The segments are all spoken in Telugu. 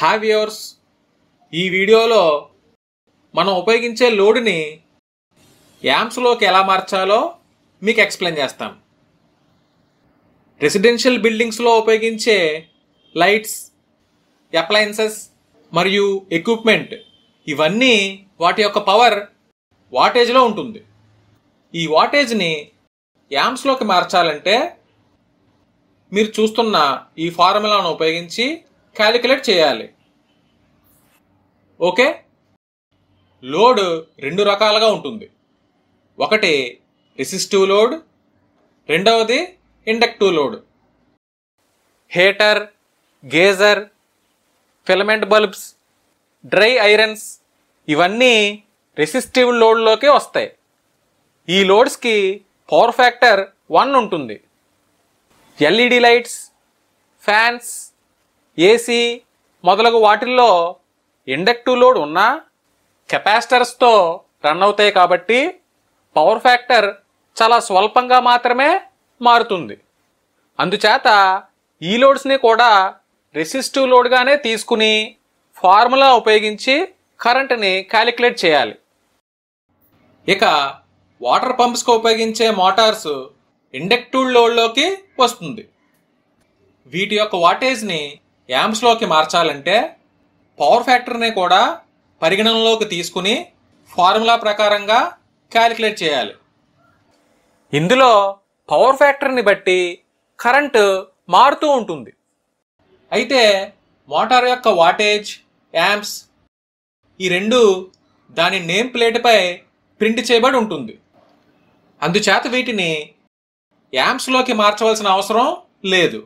హ్యావ్ యువర్స్ ఈ వీడియోలో మనం ఉపయోగించే లోడ్ని యాంప్స్లోకి ఎలా మార్చాలో మీకు ఎక్స్ప్లెయిన్ చేస్తాం రెసిడెన్షియల్ బిల్డింగ్స్లో ఉపయోగించే లైట్స్ అప్లయన్సెస్ మరియు ఎక్విప్మెంట్ ఇవన్నీ వాటి యొక్క పవర్ వాటేజ్లో ఉంటుంది ఈ వాటేజ్ని యాంప్స్లోకి మార్చాలంటే మీరు చూస్తున్న ఈ ఫార్ములాను ఉపయోగించి క్యాలిక్యులేట్ చేయాలి ఓకే లోడ్ రెండు రకాలుగా ఉంటుంది ఒకటి రెసిస్టివ్ లోడ్ రెండవది inductive load heater geyser filament bulbs dry irons ఇవన్నీ రెసిస్టివ్ లోడ్లోకి వస్తాయి ఈ లోడ్స్కి పవర్ ఫ్యాక్టర్ వన్ ఉంటుంది ఎల్ఈడి లైట్స్ ఫ్యాన్స్ ఏసీ మొదలగు వాటిల్లో ఇండక్టివ్ లోడ్ ఉన్నా కెపాసిటర్స్తో రన్ అవుతాయి కాబట్టి పవర్ ఫ్యాక్టర్ చాలా స్వల్పంగా మాత్రమే మారుతుంది అందుచేత ఈ లోడ్స్ని కూడా రెసిస్టివ్ లోడ్గానే తీసుకుని ఫార్ములా ఉపయోగించి కరెంటుని క్యాలిక్యులేట్ చేయాలి ఇక వాటర్ పంప్స్కి ఉపయోగించే మోటార్స్ ఇండక్టివ్ లోడ్లోకి వస్తుంది వీటి యొక్క వాటేజ్ని యాంప్స్లోకి మార్చాలంటే పవర్ ఫ్యాక్టర్ని కూడా పరిగణనలోకి తీసుకుని ఫార్ములా ప్రకారంగా క్యాలిక్యులేట్ చేయాలి ఇందులో పవర్ ఫ్యాక్టర్ని బట్టి కరెంటు మారుతూ ఉంటుంది అయితే మోటార్ యొక్క వాటేజ్ యాంప్స్ ఈ రెండు దాని నేమ్ ప్లేట్పై ప్రింట్ చేయబడి ఉంటుంది అందుచేత వీటిని యాంప్స్లోకి మార్చవలసిన అవసరం లేదు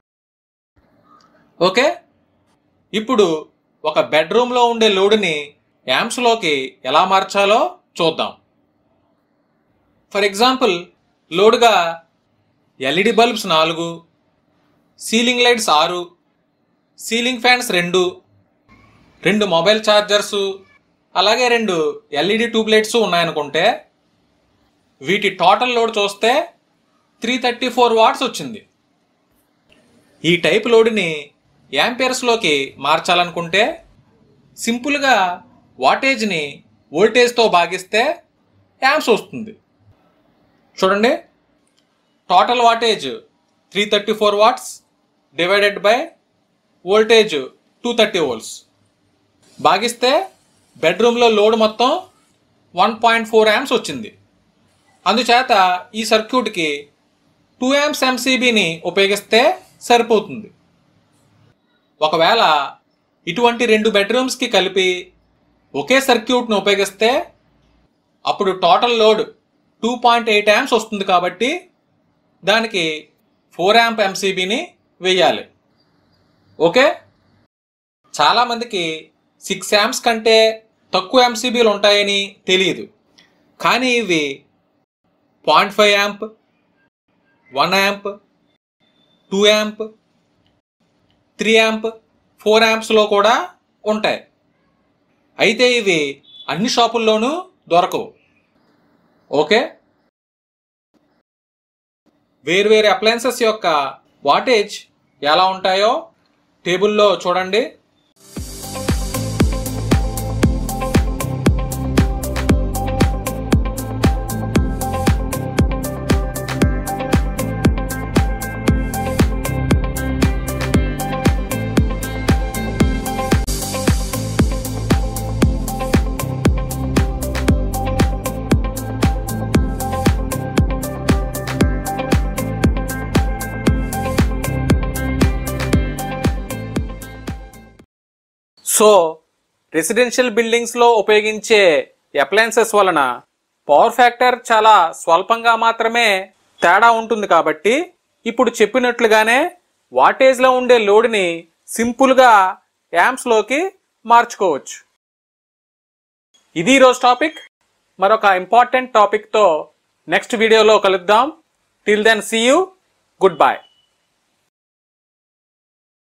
ఓకే ఇప్పుడు ఒక బెడ్రూమ్లో ఉండే లోడుని యాంప్స్లోకి ఎలా మార్చాలో చూద్దాం ఫర్ ఎగ్జాంపుల్ లోడుగా ఎల్ఈడి బల్బ్స్ నాలుగు సీలింగ్ లైట్స్ ఆరు సీలింగ్ ఫ్యాన్స్ రెండు రెండు మొబైల్ ఛార్జర్సు అలాగే రెండు ఎల్ఈడి ట్యూబ్ లైట్స్ ఉన్నాయనుకుంటే వీటి టోటల్ లోడ్ చూస్తే త్రీ థర్టీ ఫోర్ వాట్స్ వచ్చింది ఈ టైప్ లోడ్ని యాంపియర్స్లోకి మార్చాలనుకుంటే సింపుల్గా వాటేజ్ని వోల్టేజ్తో భాగిస్తే యాంప్స్ వస్తుంది చూడండి total wattage three thirty four watts divided by voltage two thirty volts భాగిస్తే బెడ్రూమ్లో లోడ్ మొత్తం వన్ పాయింట్ ఫోర్ యాంప్స్ వచ్చింది అందుచేత ఈ సర్క్యూట్కి టూ యాంప్స్ ఎంసీబీని ఉపయోగిస్తే సరిపోతుంది ఒకవేళ ఇటువంటి రెండు బెడ్రూమ్స్కి కలిపి ఒకే సర్క్యూట్ను ఉపయోగిస్తే అప్పుడు total load two point eight amps వస్తుంది కాబట్టి దానికి ఫోర్ యాంప్ ఎంసీబీని వేయాలి ఓకే చాలామందికి సిక్స్ యాంప్స్ కంటే తక్కువ ఎంసీబీలు ఉంటాయని తెలియదు కానీ ఇవి point five amp one amp two amp three amp four యాంప్స్లో కూడా ఉంటాయి అయితే ఇవి అన్ని షాపుల్లోనూ దొరకవు ఓకే వేర్వేరు అప్లయన్సెస్ యొక్క వాటేజ్ ఎలా ఉంటాయో టేబుల్లో చూడండి సో రెసిడెన్షియల్ బిల్డింగ్స్లో ఉపయోగించే అప్లయన్సెస్ వలన పవర్ ఫ్యాక్టర్ చాలా స్వల్పంగా మాత్రమే తేడా ఉంటుంది కాబట్టి ఇప్పుడు చెప్పినట్లుగానే వాటేజ్లో ఉండే లోడ్ని సింపుల్గా యాంప్స్లోకి మార్చుకోవచ్చు ఇది ఈరోజు టాపిక్ మరొక ఇంపార్టెంట్ టాపిక్తో నెక్స్ట్ వీడియోలో కలుద్దాం till then see you good bye